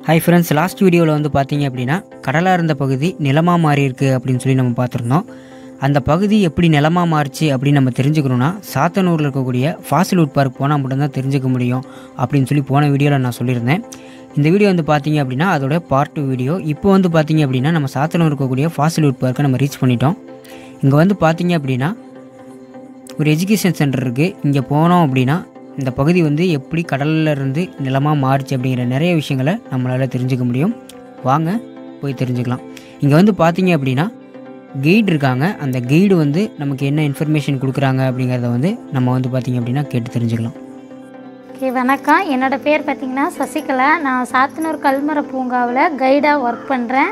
hi friends last வீடியோவில் வந்து பார்த்தீங்க அப்படின்னா கடலாக இருந்த பகுதி நிலமாக மாறி இருக்கு அப்படின்னு சொல்லி நம்ம பார்த்துருந்தோம் அந்த பகுதி எப்படி நிலமாக மாறிச்சு அப்படின்னு நம்ம தெரிஞ்சுக்கணுன்னா சாத்தனூரில் இருக்கக்கூடிய ஃபாசில்வுட் பார்க் போனால் மட்டும்தான் தெரிஞ்சுக்க முடியும் அப்படின்னு சொல்லி போன வீடியோவில் நான் சொல்லியிருந்தேன் இந்த வீடியோ வந்து பார்த்தீங்க அப்படின்னா அதோட பார்ட் டூ வீடியோ இப்போ வந்து பார்த்தீங்க அப்படின்னா நம்ம சாத்தனூர் இருக்கக்கூடிய ஃபாசில்வுட் பார்க்கை நம்ம ரீச் பண்ணிட்டோம் இங்கே வந்து பார்த்தீங்க அப்படின்னா ஒரு எஜுகேஷன் சென்டர் இருக்குது இங்கே போனோம் அப்படின்னா இந்த பகுதி வந்து எப்படி கடல்ல இருந்து நிலமாக மாறுச்சு அப்படிங்கிற நிறைய விஷயங்களை நம்மளால் தெரிஞ்சுக்க முடியும் வாங்க போய் தெரிஞ்சுக்கலாம் இங்கே வந்து பார்த்தீங்க அப்படின்னா கைடு இருக்காங்க அந்த கைடு வந்து நமக்கு என்ன இன்ஃபர்மேஷன் கொடுக்குறாங்க அப்படிங்கிறத வந்து நம்ம வந்து பார்த்தீங்க அப்படின்னா கேட்டு தெரிஞ்சுக்கலாம் ஓகே வணக்கம் என்னோடய பேர் பார்த்தீங்கன்னா சசிகலா நான் சாத்தனூர் கல்மர பூங்காவில் கைடாக ஒர்க் பண்ணுறேன்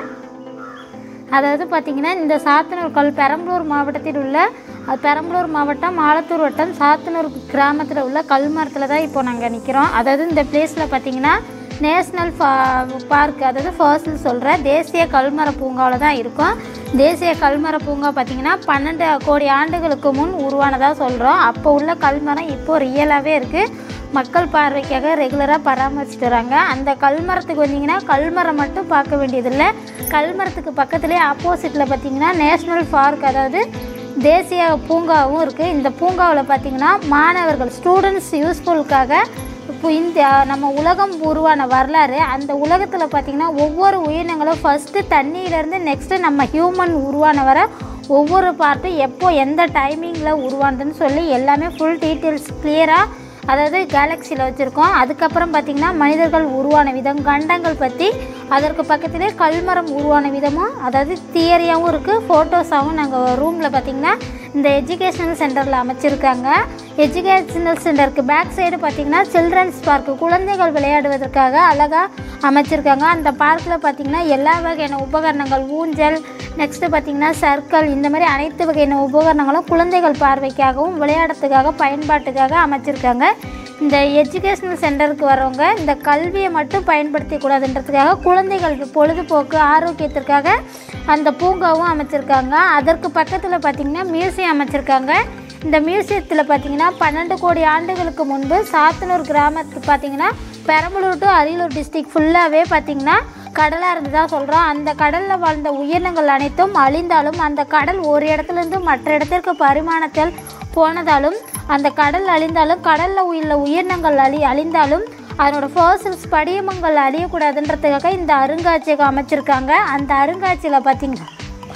அதாவது பார்த்திங்கன்னா இந்த சாத்தனூர் கல் பெரம்பலூர் மாவட்டத்தில் உள்ள அது பெரம்பலூர் மாவட்டம் ஆலத்தூர் வட்டம் சாத்தனூர் கிராமத்தில் உள்ள கல்மரத்தில் தான் இப்போ நாங்கள் நிற்கிறோம் அதாவது இந்த பிளேஸில் பார்த்திங்கன்னா நேஷ்னல் ஃபா பார்க் அதாவது ஃபாசில் சொல்கிற தேசிய கல்மர பூங்காவில் தான் இருக்கோம் தேசிய கல்மர பூங்கா பார்த்திங்கன்னா பன்னெண்டு கோடி ஆண்டுகளுக்கு முன் உருவானதாக சொல்கிறோம் அப்போ உள்ள கல்மரம் இப்போது ரியலாகவே இருக்குது மக்கள் பார்வைக்காக ரெகுலராக பராமரிச்சுட்டு வராங்க அந்த கல்மரத்துக்கு வந்தீங்கன்னா கல்மரம் மட்டும் பார்க்க வேண்டியதில்லை கல்மரத்துக்கு பக்கத்துலேயே ஆப்போசிட்டில் பார்த்தீங்கன்னா நேஷ்னல் பார்க் அதாவது தேசிய பூங்காவும் இருக்குது இந்த பூங்காவில் பார்த்தீங்கன்னா மாணவர்கள் ஸ்டூடெண்ட்ஸ் யூஸ்ஃபுல்காக இப்போ இந்த நம்ம உலகம் உருவான வரலாறு அந்த உலகத்தில் பார்த்திங்கன்னா ஒவ்வொரு உயிரினங்களும் ஃபஸ்ட்டு தண்ணியிலேருந்து நெக்ஸ்ட்டு நம்ம ஹியூமன் உருவான வர ஒவ்வொரு பார்ட்டும் எப்போ எந்த டைமிங்கில் உருவானதுன்னு சொல்லி எல்லாமே ஃபுல் டீட்டெயில்ஸ் கிளியராக அதாவது கேலக்சியில் வச்சுருக்கோம் அதுக்கப்புறம் பார்த்திங்கன்னா மனிதர்கள் உருவான விதம் கண்டங்கள் பற்றி அதற்கு பக்கத்திலே கல்மரம் உருவான விதமும் அதாவது தியரியாகவும் இருக்குது ஃபோட்டோஸாகவும் நாங்கள் ரூமில் பார்த்திங்கன்னா இந்த எஜுகேஷனல் சென்டரில் அமைச்சிருக்காங்க எஜுகேஷனல் சென்டருக்கு பேக் சைடு பார்த்திங்கன்னா சில்ட்ரன்ஸ் பார்க்கு குழந்தைகள் விளையாடுவதற்காக அழகாக அமைச்சிருக்காங்க அந்த பார்க்கில் பார்த்திங்கன்னா எல்லா வகையான உபகரணங்கள் ஊஞ்சல் நெக்ஸ்ட்டு பார்த்திங்கன்னா சர்க்கிள் இந்த மாதிரி அனைத்து வகையான உபகரணங்களும் குழந்தைகள் பார்வைக்காகவும் விளையாடுறதுக்காக பயன்பாட்டுக்காக அமைச்சிருக்காங்க இந்த எஜுகேஷனல் சென்டருக்கு வரவங்க இந்த கல்வியை மட்டும் பயன்படுத்தக்கூடாதுன்றதுக்காக குழந்தைகள் பொழுதுபோக்கு ஆரோக்கியத்திற்காக அந்த பூங்காவும் அமைச்சிருக்காங்க அதற்கு பக்கத்தில் பார்த்திங்கன்னா மியூசியம் அமைச்சிருக்காங்க இந்த மியூசியத்தில் பார்த்தீங்கன்னா பன்னெண்டு கோடி ஆண்டுகளுக்கு முன்பு சாத்தனூர் கிராமத்து பார்த்தீங்கன்னா பெரம்பலூர் டு அரியலூர் டிஸ்ட்ரிக்ட் ஃபுல்லாகவே பார்த்தீங்கன்னா கடலாக இருந்ததாக சொல்கிறோம் அந்த கடலில் வாழ்ந்த உயிரினங்கள் அனைத்தும் அழிந்தாலும் அந்த கடல் ஒரு இடத்துலேருந்து மற்ற இடத்திற்கு பரிமாணத்தில் போனதாலும் அந்த கடல் அழிந்தாலும் கடலில் உள்ள உயிரினங்கள் அழி அழிந்தாலும் அதனோட ஃபோசல்ஸ் படியமங்கள் அழியக்கூடாதுன்றதுக்காக இந்த அருங்காட்சியகம் அமைச்சிருக்காங்க அந்த அருங்காட்சியில் பார்த்தீங்கன்னா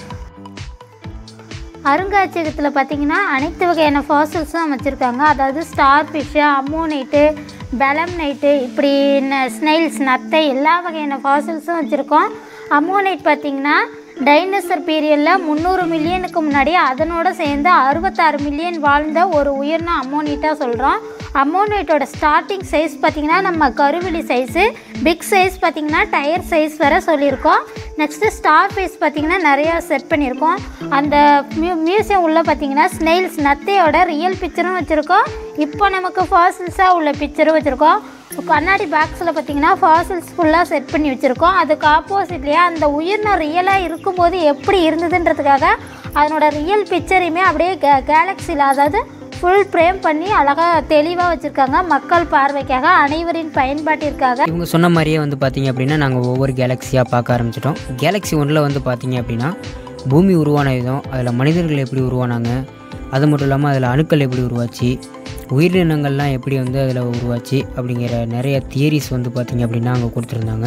அருங்காட்சியகத்தில் பார்த்தீங்கன்னா அனைத்து வகையான ஃபாசில்ஸும் அமைச்சிருக்காங்க அதாவது ஸ்டார் ஃபிஷ்ஷு அம்மோனைட்டு பெலம்னைட்டு இப்படி ஸ்னெயில்ஸ் நத்தை எல்லா வகையான ஃபாசில்ஸும் வச்சுருக்கோம் அம்மோனைட் பார்த்திங்கன்னா டைனோசர் பீரியடில் முந்நூறு மில்லியனுக்கு முன்னாடி அதனோட சேர்ந்து அறுபத்தாறு மில்லியன் வாழ்ந்த ஒரு உயிரினம் அம்மோனிட்டாக சொல்கிறோம் அம்மோனைட்டோட ஸ்டார்டிங் சைஸ் பார்த்திங்கன்னா நம்ம கருவிழி சைஸு பிக் சைஸ் பார்த்திங்கன்னா டயர் சைஸ் வர சொல்லியிருக்கோம் நெக்ஸ்ட்டு ஸ்டார் ஃபேஸ் பார்த்திங்கன்னா நிறையா செட் பண்ணியிருக்கோம் அந்த மியூ மியூசியம் உள்ளே பார்த்திங்கன்னா ஸ்னெயில்ஸ் நத்தையோட ரியல் பிக்சரும் வச்சுருக்கோம் இப்போ நமக்கு ஃபாசில்ஸாக உள்ள பிக்சரும் வச்சுருக்கோம் கண்ணாடி பாக்ஸில் பார்த்தீங்கன்னா ஃபாசில்ஸ் ஃபுல்லாக செட் பண்ணி வச்சுருக்கோம் அதுக்கு ஆப்போசிட்லேயே அந்த உயிரினம் ரியலாக இருக்கும்போது எப்படி இருந்ததுன்றதுக்காக அதனோட ரியல் பிக்சரையுமே அப்படியே கே கேலக்ஸியில் அதாவது ஃபுல் ஃப்ரேம் பண்ணி அழகாக தெளிவாக வச்சுருக்காங்க மக்கள் பார்வைக்காக அனைவரின் பயன்பாட்டிற்காக இவங்க சொன்ன மாதிரியே வந்து பார்த்தீங்க அப்படின்னா நாங்கள் ஒவ்வொரு கேலக்ஸியாக பார்க்க ஆரம்பிச்சிட்டோம் கேலக்ஸி ஒன்றில் வந்து பார்த்தீங்க அப்படின்னா பூமி உருவான விதம் அதில் மனிதர்கள் எப்படி உருவானாங்க அது மட்டும் இல்லாமல் அதில் அணுக்கள் எப்படி உருவாச்சு உயிரினங்கள்லாம் எப்படி வந்து அதில் உருவாச்சு அப்படிங்கிற நிறைய தியரிஸ் வந்து பார்த்திங்க அப்படின்னா அங்கே கொடுத்துருந்தாங்க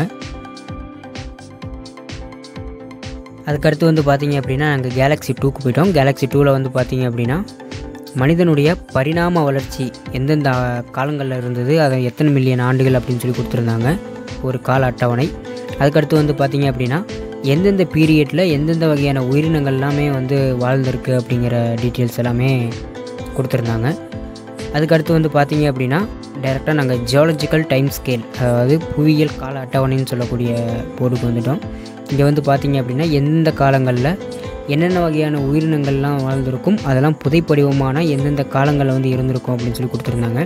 அதுக்கடுத்து வந்து பார்த்திங்க அப்படின்னா நாங்கள் கேலக்ஸி டூக்கு போயிட்டோம் கேலக்ஸி டூவில் வந்து பார்த்திங்க அப்படின்னா மனிதனுடைய பரிணாம வளர்ச்சி எந்தெந்த காலங்களில் இருந்தது அதை எத்தனை மில்லியன் ஆண்டுகள் அப்படின்னு சொல்லி கொடுத்துருந்தாங்க ஒரு கால அட்டவணை அதுக்கடுத்து வந்து பார்த்திங்க அப்படின்னா எந்தெந்த பீரியடில் எந்தெந்த வகையான உயிரினங்கள் எல்லாமே வந்து வாழ்ந்திருக்கு அப்படிங்கிற டீட்டெயில்ஸ் எல்லாமே கொடுத்துருந்தாங்க அதுக்கடுத்து வந்து பார்த்தீங்க அப்படின்னா டைரெக்டாக நாங்கள் ஜியாலஜிக்கல் டைம் ஸ்கேல் அதாவது புவியியல் கால அட்டவணைன்னு சொல்லக்கூடிய போர்டுக்கு வந்துட்டோம் இங்கே வந்து பார்த்தீங்க அப்படின்னா எந்த காலங்களில் என்னென்ன வகையான உயிரினங்கள்லாம் வாழ்ந்திருக்கும் அதெல்லாம் புதைப்படிவமான எந்தெந்த காலங்களில் வந்து இருந்திருக்கும் அப்படின்னு சொல்லி கொடுத்துருந்தாங்க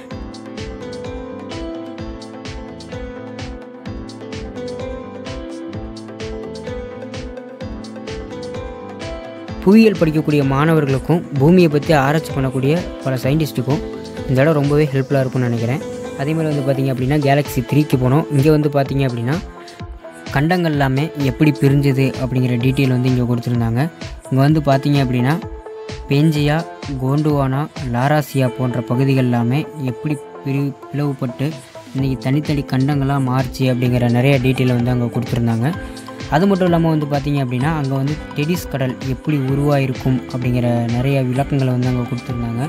புவியியல் படிக்கக்கூடிய மாணவர்களுக்கும் பூமியை பற்றி ஆராய்ச்சி பண்ணக்கூடிய பல சயின்டிஸ்ட்டுக்கும் இந்த இடம் ரொம்பவே ஹெல்ப்ஃபுல்லாக இருக்கும்னு நினைக்கிறேன் அதே மாதிரி வந்து பார்த்திங்க அப்படின்னா கேலக்ஸி த்ரீக்கு போனோம் இங்கே வந்து பார்த்திங்க அப்படின்னா கண்டங்கள் எல்லாமே எப்படி பிரிஞ்சுது அப்படிங்கிற டீட்டெயில் வந்து இங்கே கொடுத்துருந்தாங்க இங்கே வந்து பார்த்தீங்க அப்படின்னா பெஞ்சியா கோண்டுவானா லாராசியா போன்ற பகுதிகள் எல்லாமே எப்படி பிரி பிளவுபட்டு இன்றைக்கி தனித்தனி கண்டங்களாக மாறுச்சு அப்படிங்கிற நிறைய டீட்டெயில் வந்து அங்கே கொடுத்துருந்தாங்க அது மட்டும் இல்லாமல் வந்து பார்த்தீங்க அப்படின்னா அங்கே வந்து டெடிஸ் கடல் எப்படி உருவாயிருக்கும் அப்படிங்கிற நிறைய விளக்கங்களை வந்து அங்கே கொடுத்துருந்தாங்க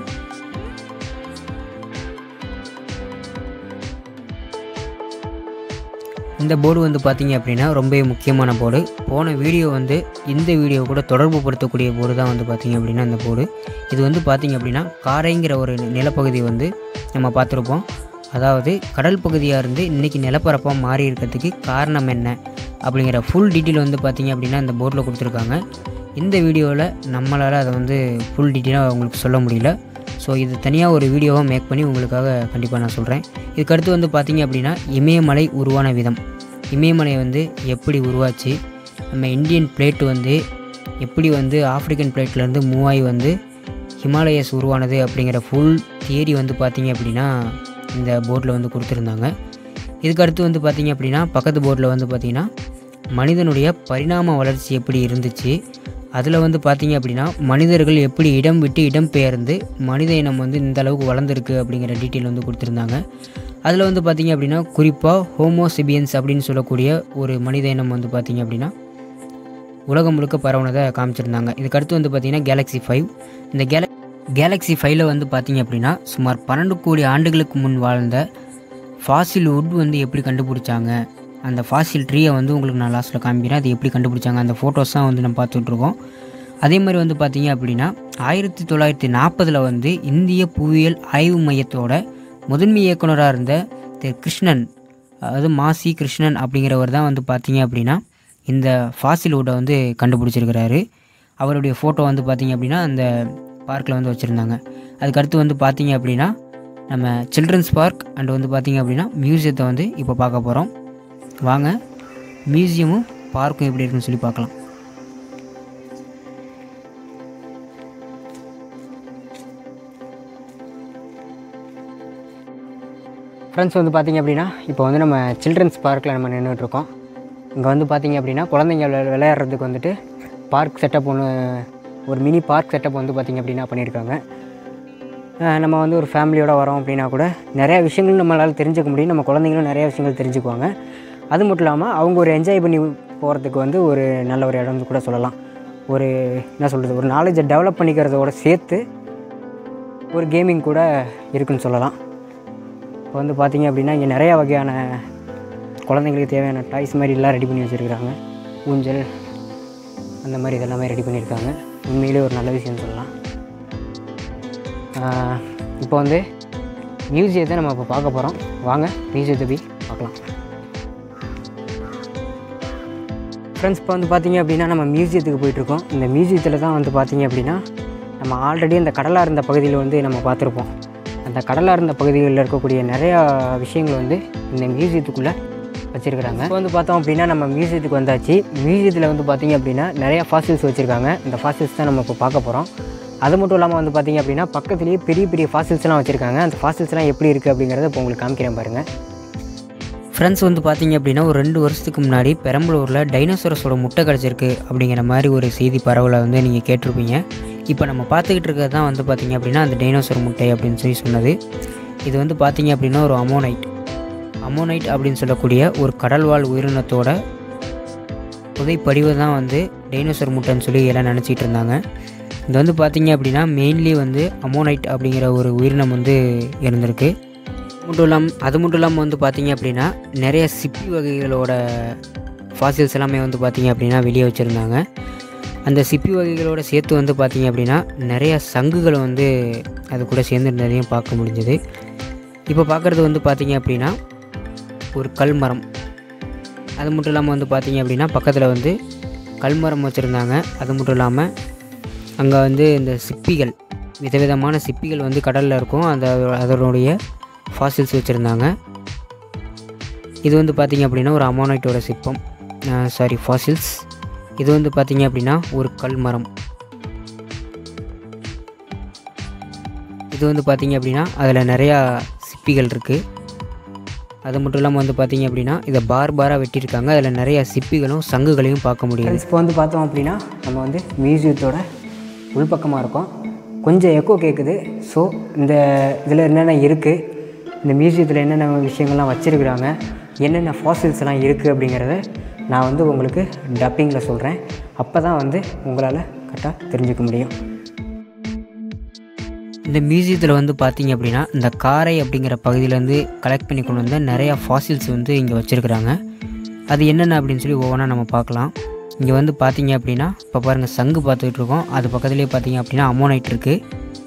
இந்த போர்டு வந்து பார்த்தீங்க அப்படின்னா ரொம்பவே முக்கியமான போர்டு போன வீடியோ வந்து இந்த வீடியோ கூட தொடர்பு படுத்தக்கூடிய போர்டு தான் வந்து பார்த்தீங்க அப்படின்னா இந்த போர்டு இது வந்து பார்த்தீங்க அப்படின்னா காரைங்கிற ஒரு நிலப்பகுதி வந்து நம்ம பார்த்துருப்போம் அதாவது கடல் பகுதியாக இருந்து இன்றைக்கி நிலப்பரப்பாக மாறி இருக்கிறதுக்கு காரணம் என்ன அப்படிங்கிற ஃபுல் டீட்டெயில் வந்து பார்த்தீங்க அப்படின்னா இந்த போர்டில் கொடுத்துருக்காங்க இந்த வீடியோவில் நம்மளால் அதை வந்து ஃபுல் டீட்டெயிலாக உங்களுக்கு சொல்ல முடியல ஸோ இது தனியாக ஒரு வீடியோவாக மேக் பண்ணி உங்களுக்காக கண்டிப்பாக நான் சொல்கிறேன் இதுக்கடுத்து வந்து பார்த்தீங்க அப்படின்னா இமயமலை உருவான விதம் இமயமலை வந்து எப்படி உருவாச்சு நம்ம இந்தியன் பிளேட் வந்து எப்படி வந்து ஆஃப்ரிக்கன் பிளேட்லேருந்து மூவ் ஆகி வந்து ஹிமாலயஸ் உருவானது அப்படிங்கிற ஃபுல் தியரி வந்து பார்த்தீங்க அப்படின்னா இந்த போர்டில் வந்து கொடுத்துருந்தாங்க இதுக்கடுத்து வந்து பார்த்தீங்க அப்படின்னா பக்கத்து போர்டில் வந்து பார்த்திங்கன்னா மனிதனுடைய பரிணாம வளர்ச்சி எப்படி இருந்துச்சு அதில் வந்து பார்த்தீங்க அப்படின்னா மனிதர்கள் எப்படி இடம் விட்டு இடம் பெயர்ந்து மனித இனம் வந்து இந்த அளவுக்கு வளர்ந்துருக்கு அப்படிங்கிற டீட்டெயில் வந்து கொடுத்துருந்தாங்க அதில் வந்து பார்த்தீங்க அப்படின்னா குறிப்பாக ஹோமோசிபியன்ஸ் அப்படின்னு சொல்லக்கூடிய ஒரு மனித இனம் வந்து பார்த்தீங்க அப்படின்னா உலகம் முழுக்க பரவுனதை காமிச்சிருந்தாங்க இதுக்கடுத்து வந்து பார்த்தீங்கன்னா கேலக்ஸி ஃபைவ் இந்த கேல கேலக்ஸி ஃபைவ்ல வந்து பார்த்தீங்க அப்படின்னா சுமார் பன்னெண்டு கோடி ஆண்டுகளுக்கு முன் வாழ்ந்த ஃபாசில் வுட் வந்து எப்படி கண்டுபிடிச்சாங்க அந்த ஃபாசில் ட்ரீயை வந்து உங்களுக்கு நான் லாஸ்ட்டில் காமிக்கிறேன் அது எப்படி கண்டுபிடிச்சாங்க அந்த ஃபோட்டோஸ் தான் வந்து நம்ம பார்த்துட்ருக்கோம் அதே மாதிரி வந்து பார்த்தீங்க அப்படின்னா ஆயிரத்தி தொள்ளாயிரத்தி நாற்பதில் வந்து இந்திய புவியியல் ஆய்வு மையத்தோட முதன்மை இயக்குனராக இருந்த திரு கிருஷ்ணன் அதாவது மாசி கிருஷ்ணன் அப்படிங்கிறவர் தான் வந்து பார்த்தீங்க அப்படின்னா இந்த ஃபாசில் வுட்டை வந்து கண்டுபிடிச்சிருக்கிறாரு அவருடைய ஃபோட்டோ வந்து பார்த்தீங்க அப்படின்னா அந்த பார்க்கில் வந்து வச்சுருந்தாங்க அதுக்கடுத்து வந்து பார்த்தீங்க அப்படின்னா நம்ம சில்ட்ரன்ஸ் பார்க் அண்ட் வந்து பார்த்தீங்க அப்படின்னா மியூசியத்தை வந்து இப்போ பார்க்க போகிறோம் வாங்க மியூசியமும் பார்க்கும் எப்படி இருக்குன்னு சொல்லி பார்க்கலாம் ஃப்ரெண்ட்ஸ் வந்து பார்த்தீங்க அப்படின்னா இப்போ வந்து நம்ம சில்ட்ரன்ஸ் பார்க்கில் நம்ம நின்றுட்டுருக்கோம் இங்கே வந்து பார்த்தீங்க அப்படின்னா குழந்தைங்க விளை- விளையாடுறதுக்கு வந்துட்டு பார்க் செட்டப் ஒன்று ஒரு மினி பார்க் செட்டப் வந்து பார்த்திங்க அப்படின்னா பண்ணியிருக்காங்க அஹ் நம்ம வந்து ஒரு ஃபேமிலியோட வரோம் அப்படின்னா கூட நிறையா விஷயங்கள் நம்மளால் தெரிஞ்சுக்க முடியும் நம்ம குழந்தைங்களும் நிறையா விஷயங்கள் தெரிஞ்சுக்குவாங்க அது மட்டும் இல்லாமல் அவங்க ஒரு என்ஜாய் பண்ணி போகிறதுக்கு வந்து ஒரு நல்ல ஒரு இடம்னு கூட சொல்லலாம் ஒரு என்ன சொல்கிறது ஒரு நாலேஜை டெவலப் பண்ணிக்கிறதோட சேர்த்து ஒரு கேமிங் கூட இருக்குன்னு சொல்லலாம் இப்போ வந்து பார்த்தீங்க அப்படின்னா இங்கே நிறையா வகையான குழந்தைங்களுக்கு தேவையான டாய்ஸ் மாதிரி எல்லாம் ரெடி பண்ணி வச்சுருக்காங்க ஊஞ்சல் அந்த மாதிரி இதெல்லாமே ரெடி பண்ணியிருக்காங்க உண்மையிலே ஒரு நல்ல விஷயம்னு சொல்லலாம் ஆஹ் இப்போ வந்து மியூசியத்தை நம்ம இப்போ பார்க்க போகிறோம் வாங்க மியூசியத்தை போய் பார்க்கலாம் ஃப்ரெண்ட்ஸ் இப்போ வந்து பார்த்தீங்க அப்படின்னா நம்ம மியூசியத்துக்கு போயிட்டுருக்கோம் இந்த மியூசியத்தில் தான் வந்து பார்த்தீங்க அப்படின்னா நம்ம ஆல்ரெடி அந்த கடலாக இருந்த பகுதியில் வந்து நம்ம பார்த்துருப்போம் அந்த கடலாக இருந்த பகுதிகளில் இருக்கக்கூடிய நிறையா விஷயங்கள் வந்து இந்த மியூசியத்துக்குள்ளே வச்சுருக்குறாங்க இப்போ வந்து பார்த்தோம் அப்படின்னா நம்ம மியூசியத்துக்கு வந்தாச்சு மியூசியத்தில் வந்து பார்த்தீங்க அப்படின்னா நிறையா ஃபாசில்ஸ் வச்சுருக்காங்க இந்த ஃபாசில்ஸ் தான் நம்ம இப்போ பார்க்க போகிறோம் அது மட்டும் இல்லாமல் வந்து பார்த்தீங்க அப்படின்னா பக்கத்துலேயே பெரிய பெரிய ஃபாசில்ஸ்லாம் வச்சுருக்காங்க அந்த ஃபாசில்ஸ்லாம் எப்படி இருக்குது அப்படிங்கிறத இப்போ உங்களுக்கு காமிக்கிறேன் பாருங்கள் ஃப்ரெண்ட்ஸ் வந்து பார்த்தீங்க அப்படின்னா ஒரு ரெண்டு வருஷத்துக்கு முன்னாடி பெரம்பலூரில் டைனோசரஸோட முட்டை கிடச்சிருக்கு அப்படிங்கிற மாதிரி ஒரு செய்தி பரவலை வந்து நீங்கள் கேட்டிருப்பீங்க இப்போ நம்ம பார்த்துக்கிட்டு இருக்கிறது தான் வந்து பார்த்தீங்க அப்படின்னா அந்த டைனோசர் முட்டை அப்படின்னு சொல்லி சொன்னது இது வந்து பார்த்தீங்க அப்படின்னா ஒரு அமோனைட் அமோனைட் அப்படின்னு சொல்லக்கூடிய ஒரு கடல்வாழ் உயிரினத்தோட புதைப்படிவு தான் வந்து டைனோசர் முட்டைன்னு சொல்லி எல்லாம் நினச்சிட்டு இருந்தாங்க இது வந்து பார்த்தீங்க அப்படின்னா மெயின்லி வந்து அமோனைட் அப்படிங்கிற ஒரு உயிரினம் வந்து இருந்திருக்கு மட்டும் இல்லாமல் அது மட்டும் இல்லாமல் வந்து பார்த்தீங்க அப்படின்னா நிறைய சிப்பி வகைகளோட ஃபாசில்ஸ் எல்லாமே வந்து பார்த்தீங்க அப்படின்னா வெளியே வச்சுருந்தாங்க அந்த சிப்பி வகைகளோட சேர்த்து வந்து பார்த்தீங்க அப்படின்னா நிறைய சங்குகள் வந்து அது கூட சேர்ந்துருந்ததையும் பார்க்க முடிஞ்சது இப்போ பார்க்குறது வந்து பார்த்தீங்க அப்படின்னா ஒரு கல்மரம் அது மட்டும் இல்லாமல் வந்து பார்த்தீங்க அப்படின்னா பக்கத்தில் வந்து கல்மரம் வச்சுருந்தாங்க அது மட்டும் இல்லாமல் அங்கே வந்து இந்த சிப்பிகள் விதவிதமான சிப்பிகள் வந்து கடலில் இருக்கும் அந்த அதனுடைய ஃபாசில்ஸ் வச்சுருந்தாங்க இது வந்து பார்த்திங்க அப்படின்னா ஒரு அமோனைட்டோட சிப்பம் சாரி ஃபாசில்ஸ் இது வந்து பார்த்திங்க அப்படின்னா ஒரு கல்மரம் இது வந்து பார்த்திங்க அப்படின்னா அதில் நிறையா சிப்பிகள் இருக்குது அது மட்டும் இல்லாமல் வந்து பார்த்தீங்க அப்படின்னா இதை பார் பாராக வெட்டியிருக்காங்க அதில் நிறைய சிப்பிகளும் சங்குகளையும் பார்க்க முடியுது இப்போ வந்து பார்த்தோம் அப்படின்னா நம்ம வந்து மியூசியத்தோட உள்பக்கமாக இருக்கோம் கொஞ்சம் எக்கோ கேட்குது ஸோ இந்த இதில் என்னென்ன இருக்குது இந்த மியூசியத்தில் என்னென்ன விஷயங்கள்லாம் வச்சுருக்குறாங்க என்னென்ன ஃபாசில்ஸ் எல்லாம் இருக்குது அப்படிங்கிறத நான் வந்து உங்களுக்கு டப்பிங்கில் சொல்கிறேன் அப்போ தான் வந்து உங்களால் கரெக்டாக தெரிஞ்சுக்க முடியும் இந்த மியூசியத்தில் வந்து பார்த்தீங்க அப்படின்னா இந்த காரை அப்படிங்கிற பகுதியிலேருந்து கலெக்ட் பண்ணி கொண்டு வந்த நிறையா ஃபாசில்ஸ் வந்து இங்கே வச்சுருக்குறாங்க அது என்னென்ன அப்படின்னு சொல்லி ஒவ்வொன்றா நம்ம பார்க்கலாம் இங்கே வந்து பார்த்தீங்க அப்படின்னா இப்போ பாருங்கள் சங்கு பார்த்துக்கிட்டு இருக்கோம் அது பக்கத்துலேயே பார்த்தீங்க அப்படின்னா அமோனைட் இருக்குது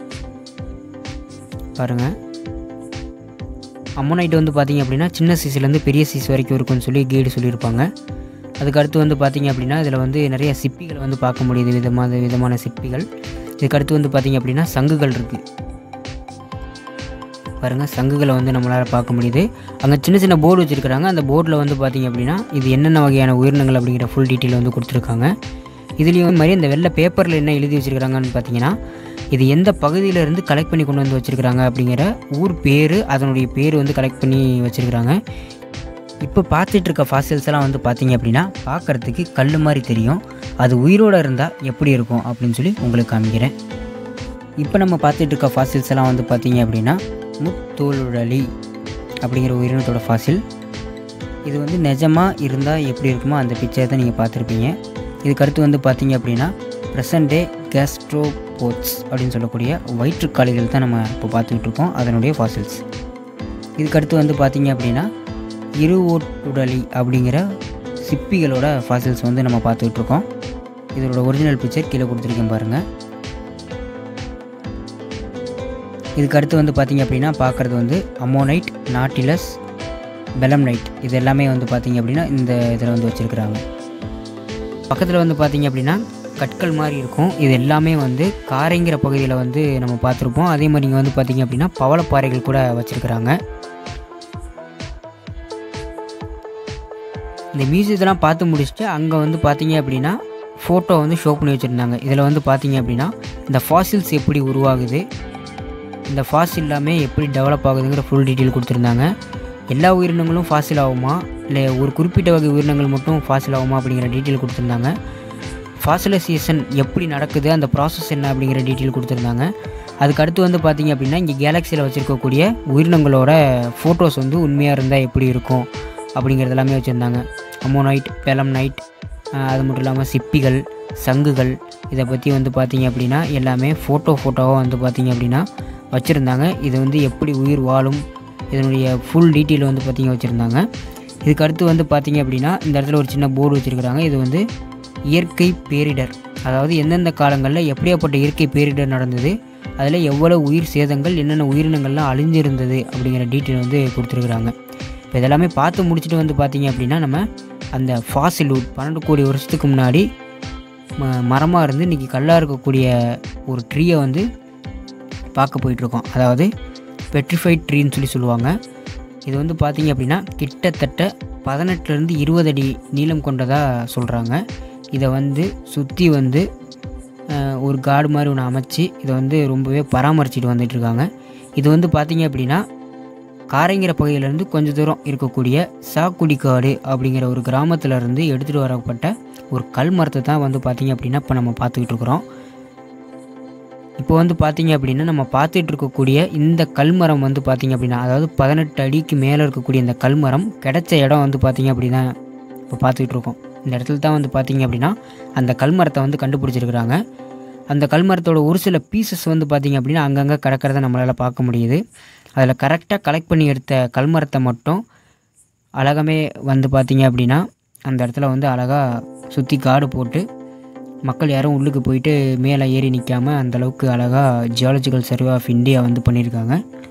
பாருங்கள் அம்மோனைட் வந்து பார்த்தீங்க அப்படின்னா சின்ன சைஸ்லேருந்து பெரிய சைஸ் வரைக்கும் இருக்குன்னு சொல்லி கைடு சொல்லியிருப்பாங்க அதுக்கு அடுத்து வந்து பார்த்தீங்க அப்படின்னா இதில் வந்து நிறைய சிப்பிகளை வந்து பார்க்க முடியுது விதமான விதமான சிப்பிகள் இதுக்கு அடுத்து வந்து பார்த்தீங்க அப்படின்னா சங்குகள் இருக்குது பாருங்கள் சங்குகளை வந்து நம்மளால் பார்க்க முடியுது அங்கே சின்ன சின்ன போர்டு வச்சுருக்காங்க அந்த போர்டில் வந்து பார்த்தீங்க அப்படின்னா இது என்னென்ன வகையான உயிரினங்கள் அப்படிங்கிற ஃபுல் டீட்டெயில் வந்து கொடுத்துருக்காங்க இதுலேயும் மாதிரி இந்த வெள்ளை பேப்பரில் என்ன எழுதி வச்சுருக்காங்கன்னு பார்த்தீங்கன்னா இது எந்த பகுதியில இருந்து கலெக்ட் பண்ணி கொண்டு வந்து வச்சுருக்காங்க அப்படிங்கிற ஊர் பேர் அதனுடைய பேர் வந்து கலெக்ட் பண்ணி வச்சுருக்காங்க இப்போ பார்த்துட்டு இருக்க ஃபாசில்ஸ் எல்லாம் வந்து பார்த்தீங்க அப்படின்னா பார்க்குறதுக்கு கல் மாதிரி தெரியும் அது உயிரோடு இருந்தால் எப்படி இருக்கும் அப்படின்னு சொல்லி உங்களுக்கு காமிக்கிறேன் இப்போ நம்ம பார்த்துட்டு இருக்க ஃபாசில்ஸ் எல்லாம் வந்து பார்த்தீங்க அப்படின்னா முத்தோலுழலி அப்படிங்கிற உயிரினத்தோட ஃபாசில் இது வந்து நிஜமாக இருந்தால் எப்படி இருக்குமோ அந்த பிக்சரை தான் நீங்கள் பார்த்துருப்பீங்க இதுக்கு அடுத்து வந்து பார்த்தீங்க அப்படின்னா ப்ரெசன்ட் டே கேஸ்ட்ரோபோட்ஸ் அப்படின்னு சொல்லக்கூடிய வயிற்றுக்காலிகள் தான் நம்ம இப்போ பார்த்துக்கிட்டு இருக்கோம் அதனுடைய ஃபாசில்ஸ் இதுக்கு அடுத்து வந்து பார்த்தீங்க அப்படின்னா இருவோட்டுடலி அப்படிங்கிற சிப்பிகளோட ஃபாசில்ஸ் வந்து நம்ம பார்த்துக்கிட்டு இருக்கோம் இதோட ஒரிஜினல் பிக்சர் கீழே கொடுத்துருக்கேன் பாருங்கள் இதுக்கு அடுத்து வந்து பார்த்தீங்க அப்படின்னா பார்க்குறது வந்து அமோனைட் நாட்டிலஸ் பெலம்னைட் இது எல்லாமே வந்து பார்த்தீங்க அப்படின்னா இந்த இதில் வந்து வச்சுருக்குறாங்க பக்கத்தில் வந்து பார்த்தீங்க அப்படின்னா கற்கள் மாதிரி இருக்கும் இது எல்லாமே வந்து காரைங்கிற பகுதியில் வந்து நம்ம பார்த்துருப்போம் அதே மாதிரி இங்கே வந்து பார்த்தீங்க அப்படின்னா பவளப்பாறைகள் கூட வச்சுருக்குறாங்க இந்த மியூசியத்தெல்லாம் பார்த்து முடிச்சுட்டு அங்கே வந்து பார்த்தீங்க அப்படின்னா ஃபோட்டோ வந்து ஷோ பண்ணி வச்சுருந்தாங்க இதில் வந்து பார்த்தீங்க அப்படின்னா இந்த ஃபாசில்ஸ் எப்படி உருவாகுது இந்த ஃபாசில் எல்லாமே எப்படி டெவலப் ஆகுதுங்கிற ஃபுல் டீட்டெயில் கொடுத்துருந்தாங்க எல்லா உயிரினங்களும் ஃபாசில் ஆகுமா இல்லை ஒரு குறிப்பிட்ட வகை உயிரினங்கள் மட்டும் ஃபாசில் ஆகுமா அப்படிங்கிற டீட்டெயில் கொடுத்துருந்தாங்க ஃபாசிலைசேஷன் எப்படி நடக்குது அந்த ப்ராசஸ் என்ன அப்படிங்கிற டீட்டெயில் கொடுத்துருந்தாங்க அதுக்கு அடுத்து வந்து பார்த்தீங்க அப்படின்னா இங்கே கேலக்சியில் வச்சுருக்கக்கூடிய உயிரினங்களோட ஃபோட்டோஸ் வந்து உண்மையாக இருந்தால் எப்படி இருக்கும் அப்படிங்கிறது எல்லாமே வச்சுருந்தாங்க அமோனைட் பெலம்னைட் அது மட்டும் இல்லாமல் சிப்பிகள் சங்குகள் இதை பற்றி வந்து பார்த்தீங்க அப்படின்னா எல்லாமே ஃபோட்டோ ஃபோட்டோவாக வந்து பார்த்தீங்க அப்படின்னா வச்சுருந்தாங்க இது வந்து எப்படி உயிர் வாழும் இதனுடைய ஃபுல் டீட்டெயில் வந்து பார்த்தீங்க வச்சுருந்தாங்க இதுக்கு அடுத்து வந்து பார்த்தீங்க அப்படின்னா இந்த இடத்துல ஒரு சின்ன போர்டு வச்சுருக்குறாங்க இது வந்து இயற்கை பேரிடர் அதாவது எந்தெந்த காலங்களில் எப்படியாப்பட்ட இயற்கை பேரிடர் நடந்தது அதில் எவ்வளோ உயிர் சேதங்கள் என்னென்ன உயிரினங்கள்லாம் அழிஞ்சிருந்தது அப்படிங்கிற டீட்டெயில் வந்து கொடுத்துருக்குறாங்க இப்போ இதெல்லாமே பார்த்து முடிச்சுட்டு வந்து பார்த்தீங்க அப்படின்னா நம்ம அந்த ஃபாசில்வுட் பன்னெண்டு கோடி வருஷத்துக்கு முன்னாடி ம மரமாக இருந்து இன்றைக்கி கல்லாக இருக்கக்கூடிய ஒரு ட்ரீயை வந்து பார்க்க போயிட்டுருக்கோம் அதாவது பெட்ரிஃபைட் ட்ரீன்னு சொல்லி சொல்லுவாங்க இது வந்து பார்த்தீங்க அப்படின்னா கிட்டத்தட்ட பதினெட்டுலேருந்து இருபது அடி நீளம் கொண்டதாக சொல்கிறாங்க இதை வந்து சுற்றி வந்து அஹ், ஒரு காடு மாதிரி ஒன்று அமைச்சு இதை வந்து ரொம்பவே பராமரிச்சுட்டு வந்துட்டுருக்காங்க இது வந்து பார்த்தீங்க அப்படின்னா காரைங்கிற பகுதியிலேருந்து கொஞ்சம் தூரம் இருக்கக்கூடிய சாக்குடி காடு அப்படிங்கிற ஒரு கிராமத்துல இருந்து எடுத்துகிட்டு வரப்பட்ட ஒரு கல் மரத்தை தான் வந்து பார்த்தீங்க அப்படின்னா இப்போ நம்ம பார்த்துக்கிட்டு இருக்கிறோம் இப்போ வந்து பார்த்தீங்க அப்படின்னா நம்ம பார்த்துட்டு இருக்கக்கூடிய இந்த கல்மரம் வந்து பார்த்தீங்க அப்படின்னா அதாவது பதினெட்டு அடிக்கு மேலே இருக்கக்கூடிய இந்த கல்மரம் கிடைச்ச இடம் வந்து பார்த்தீங்க அப்படின்னா இப்போ பார்த்துக்கிட்டு இருக்கோம் இந்த இடத்துல தான் வந்து பார்த்தீங்க அப்படின்னா அந்த கல்மரத்தை வந்து கண்டுபிடிச்சிருக்கிறாங்க அந்த கல்மரத்தோட ஒரு சில பீசஸ் வந்து பார்த்தீங்க அப்படின்னா அங்கங்கே கிடக்கிறத நம்மளால் பார்க்க முடியுது அதில் கரெக்டாக கலெக்ட் பண்ணி எடுத்த கல்மரத்தை மட்டும் அழகமே வந்து பார்த்தீங்க அப்படின்னா அந்த இடத்துல வந்து அழகாக சுற்றி காடு போட்டு மக்கள் யாரும் உள்ளுக்கு போயிட்டு மேலே ஏறி நிற்காம அந்தளவுக்கு அழகாக ஜியாலஜிக்கல் சர்வே ஆஃப் இந்தியா வந்து பண்ணியிருக்காங்க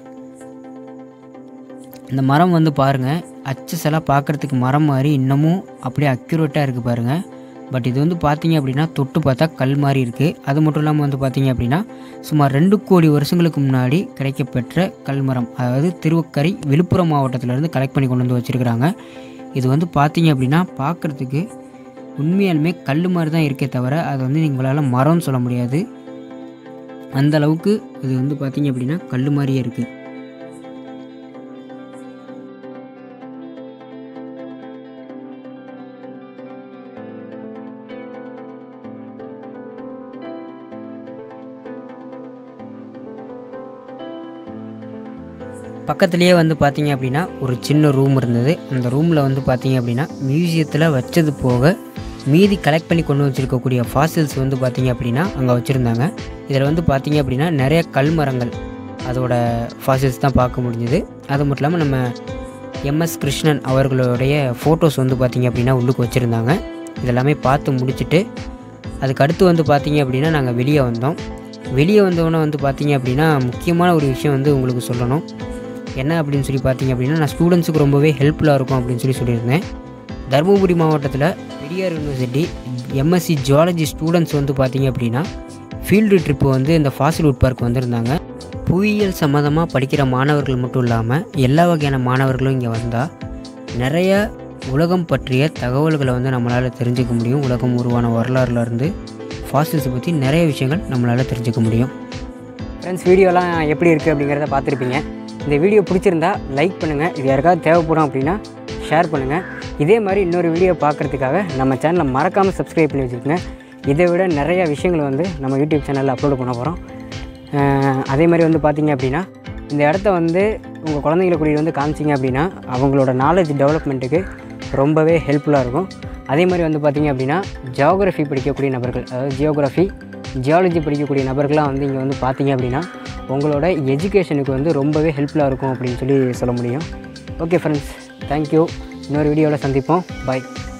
இந்த மரம் வந்து பாருங்கள் அச்சஸ் எல்லாம் பார்க்குறதுக்கு மரம் மாதிரி இன்னமும் அப்படியே அக்யூரேட்டாக இருக்குது பாருங்கள் பட் இது வந்து பார்த்தீங்க அப்படின்னா தொட்டு பார்த்தா கல் மாதிரி இருக்குது அது மட்டும் இல்லாமல் வந்து பார்த்தீங்க அப்படின்னா சுமார் ரெண்டு கோடி வருஷங்களுக்கு முன்னாடி கிடைக்கப்பெற்ற கல்மரம் அதாவது திருவக்கரை விழுப்புரம் மாவட்டத்திலேருந்து கலெக்ட் பண்ணி கொண்டு வந்து வச்சுருக்கிறாங்க இது வந்து பார்த்தீங்க அப்படின்னா பார்க்குறதுக்கு உண்மையாலுமே கல் மாதிரி தான் இருக்கே தவிர அது வந்து உங்களால் மரம்னு சொல்ல முடியாது அந்த அளவுக்கு இது வந்து பார்த்தீங்க அப்படின்னா கல் மாதிரியே இருக்குது பக்கத்துலேயே வந்து பார்த்தீங்க அப்படின்னா ஒரு சின்ன ரூம் இருந்தது அந்த ரூமில் வந்து பார்த்தீங்க அப்படின்னா மியூசியத்தில் வச்சது போக மீதி கலெக்ட் பண்ணி கொண்டு வச்சுருக்கக்கூடிய ஃபாசில்ஸ் வந்து பார்த்தீங்க அப்படின்னா அங்கே வச்சுருந்தாங்க இதில் வந்து பார்த்தீங்க அப்படின்னா நிறைய கல்மரங்கள் அதோட ஃபாசில்ஸ் தான் பார்க்க முடிஞ்சுது அது மட்டும் இல்லாமல் நம்ம எம்எஸ் கிருஷ்ணன் அவர்களுடைய ஃபோட்டோஸ் வந்து பார்த்தீங்க அப்படின்னா உள்ளுக்கு வச்சுருந்தாங்க இதெல்லாமே பார்த்து முடிச்சுட்டு அதுக்கு அடுத்து வந்து பார்த்தீங்க அப்படின்னா நாங்கள் வெளியே வந்தோம் வெளியே வந்தோடனே வந்து பார்த்தீங்க அப்படின்னா முக்கியமான ஒரு விஷயம் வந்து உங்களுக்கு சொல்லணும் என்ன அப்படின்னு சொல்லி பார்த்தீங்க அப்படின்னா நான் ஸ்டூடெண்ட்ஸுக்கு ரொம்பவே ஹெல்ப்ஃபுல்லாக இருக்கும் அப்படின்னு சொல்லி சொல்லியிருந்தேன் தருமபுரி மாவட்டத்தில் Periyar university MSc zoology students வந்து பார்த்தீங்க அப்படின்னா ஃபீல்டு ட்ரிப்பு வந்து இந்த ஃபாசில் உட் பார்க் வந்திருந்தாங்க புவியியல் சம்மந்தமாக படிக்கிற மாணவர்கள் மட்டும் இல்லாமல் எல்லா வகையான மாணவர்களும் இங்கே வந்தால் நிறைய உலகம் பற்றிய தகவல்களை வந்து நம்மளால் தெரிஞ்சுக்க முடியும் உலகம் உருவான வரலாறுல இருந்து ஃபாசில்ஸை பற்றி நிறைய விஷயங்கள் நம்மளால் தெரிஞ்சுக்க முடியும் ஃப்ரெண்ட்ஸ் வீடியோலாம் எப்படி இருக்குது அப்படிங்கிறத பார்த்துருப்பீங்க இந்த வீடியோ பிடிச்சிருந்தா லைக் பண்ணுங்கள் இது யாருக்காவது தேவைப்படும் அப்படின்னா ஷேர் பண்ணுங்கள் இதே மாதிரி இன்னொரு வீடியோ பார்க்குறதுக்காக நம்ம சேனலை மறக்காமல் சப்ஸ்கிரைப் பண்ணி வச்சுக்கோங்க இதை விட நிறைய விஷயங்கள் வந்து நம்ம யூடியூப் சேனலில் அப்லோட் பண்ண போகிறோம் அதே மாதிரி வந்து பார்த்தீங்க அப்படின்னா இந்த இடத்த வந்து உங்கள் குழந்தைங்களை கூட்டிகிட்டு வந்து காமிச்சிங்க அப்படின்னா அவங்களோட நாலேஜ் டெவலப்மெண்ட்டுக்கு ரொம்பவே ஹெல்ப்ஃபுல்லாக இருக்கும் அதே மாதிரி வந்து பார்த்தீங்க அப்படின்னா ஜியோகிராஃபி படிக்கக்கூடிய நபர்கள் அதாவது ஜியோகிராஃபி ஜியாலஜி படிக்கக்கூடிய நபர்கள்லாம் வந்து இங்கே வந்து பார்த்தீங்க அப்படின்னா உங்களோட எஜுகேஷனுக்கு வந்து ரொம்பவே ஹெல்ப்ஃபுல்லாக இருக்கும் அப்படின்னு சொல்லி சொல்ல முடியும் ஓகே ஃப்ரெண்ட்ஸ் தேங்க்யூ இன்னொரு வீடியோவில் சந்திப்போம் பாய்